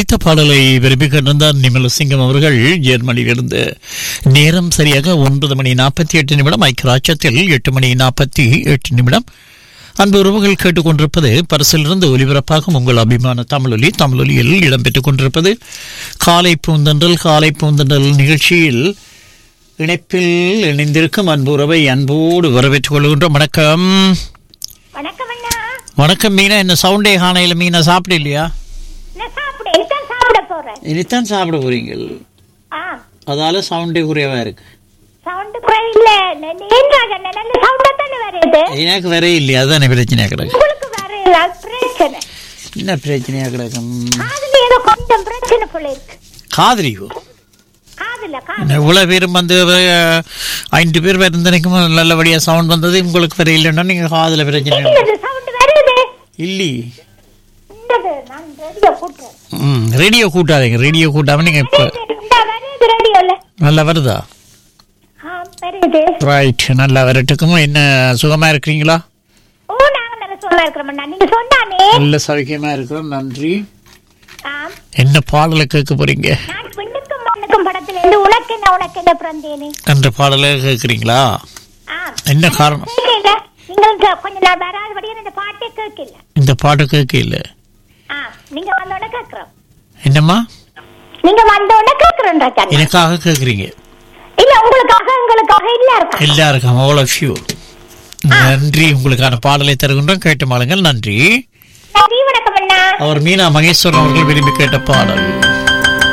ஒலித்த பாடலை விரும்பி கொண்டிருந்தார் நிமலசிங்கம் அவர்கள் ஜெர்மனியிலிருந்து நேரம் சரியாக ஒன்பது மணி நாற்பத்தி எட்டு நிமிடம் ஐக்கியராட்சத்தில் எட்டு மணி நாற்பத்தி எட்டு நிமிடம் அன்பு உறவுகள் கேட்டுக்கொண்டிருப்பது பரிசிலிருந்து ஒலிபரப்பாகும் உங்கள் அபிமான தமிழொலி தமிழொலியில் இடம்பெற்றுக் கொண்டிருப்பது காலை பூந்தன்றல் காலை பூந்தன்றல் நிகழ்ச்சியில் இணைப்பில் இணைந்திருக்கும் அன்பு உறவை அன்போடு வரவேற்றுக் கொள்கின்றோம் வணக்கம் வணக்கம் அண்ணா வணக்கம் மீனா என்ன சவுண்டே காணையில் மீனா சாப்பிட இல்லையா நான் சாப்பிட இனிதான் சாப்பிட போறேன் இனித்தான் சாப்பிட போறீங்கள் ஆ அதால சவுண்டே குறைவா இருக்கு சவுண்ட் குறையில்ல நேன்றாக நல்ல சவுண்டா தானே வருது எனக்கு வேற இல்லையா அதானே பிரச்சனையா கிடக்கு உங்களுக்கு வர பிரச்சனை என்ன பிரச்சனையா கிடக்கும் காதுல ஏதோ கொஞ்சம் பிரச்சனை போல இருக்கு காதலியோ காதுல காது இவ்வளவு பேரும் வந்து அஹ், ஐந்து பேர் இருந்தனைக்கும் நல்லபடியா சவுண்ட் வந்தது உங்களுக்கு வேற இல்லைன்னா நீங்க காதுல பிரச்சனை என்னது சவுண்ட் வருது இல்லி இந்தது நான் ரேடியோ கூட்டுறேன் ம் ரேடியோ கூட்டாதீங்க ரேடியோ கூட்டாம நீங்க இப்ப இந்த வருது ரேடியோல நல்லா வருதா ஆ வருது ரைட் நல்லா வரட்டுக்கும் என்ன சுகமா இருக்கிறீங்களா ஓ நாங்க நல்ல சொல்ல இருக்கிறோம் அண்ணா நீங்க சொன்னானே நல்ல சௌக்கியமா இருக்கிறோம் நன்றி ஆ என்ன பாடலை கேட்க போறீங்க நான் பெண்ணுக்கும் மண்ணுக்கும் படத்துல இருந்து உனக்கு என்ன உனக்கு என்ன பிறந்தேனே என்ற பாடலை கேட்குறீங்களா ஆ என்ன காரணம் கேட்கல நீங்கள் கொஞ்ச நாள் வராதபடியே இந்த பாட்டே கேட்கல இந்த பாட்டு கேட்க இல்லை ஆ நீங்க வந்தோட கேக்குறோம் என்னம்மா நீங்க வந்தோட கேக்குறோம் ராஜா எனக்காக கேட்குறீங்க இல்ல உங்களுக்காக உங்களுக்காக இல்ல இருக்கா எல்லாருக்கும் ஆல் ஆஃப் யூ நன்றி உங்களுக்கான பாடலை தருகின்றோம் கேட்டு மாளுங்கள் நன்றி நன்றி வணக்கம் அண்ணா அவர் மீனா மகேஸ்வரன் அவர்கள் விரும்பி கேட்ட பாடல்